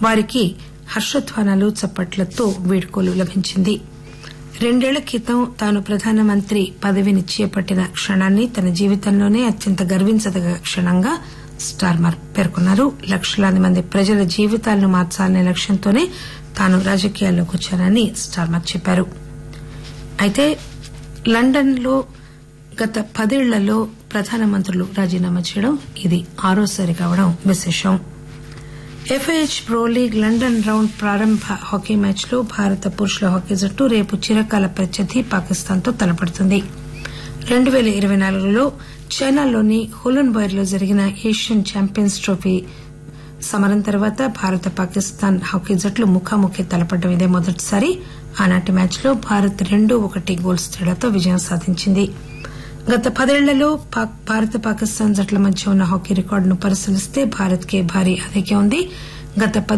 వారికి హర్షధ్వానాలు చప్పట్లతో వీడ్కోలు లభించింది రెండేళ్ల క్రితం తాను ప్రధానమంత్రి పదవిని చేపట్టిన క్షణాన్ని తన జీవితంలోనే అత్యంత గర్వించదగ క్షణంగా స్టార్మర్ పేర్కొన్నారు లక్షలాది మంది ప్రజల జీవితాలను మార్చాలనే లక్ష్యంతోనే తాను రాజకీయాల్లోకి వచ్చానని స్టార్మర్ చెప్పారు అయితే లండన్ లో గత పదేళ్లలో ప్రధానమంత్రులు రాజీనామా చేయడం ఇది ఆరోసారి కావడం విశేషం FIH pro league London round ప్రారంభ హాకీ మ్యాచ్ లో భారత పురుషుల హాకీ జట్టు రేపు చిరకాల ప్రత్యర్థి పాకిస్తాన్ తో తలపడుతుంది రెండు పేల ఇరవై నాలుగులో చైనాలోని హులన్బర్గ్ లో జరిగిన ఏషియన్ ఛాంపియన్స్ ట్రోఫీ సమరం తర్వాత భారత పాకిస్తాన్ హాకీ జట్లు ముఖాముఖి తలపడడం ఇదే మొదటిసారి ఆనాటి మ్యాచ్ లో భారత్ రెండు ఒకటి గోల్స్ తేడాతో విజయం సాధించింది గత పదేళ్లలో భారత పాకిస్తాన్ జట్ల మధ్య ఉన్న హాకీ రికార్డును పరిశీలిస్తే భారత్ కే భారీ ఆధిక్యం ఉంది గత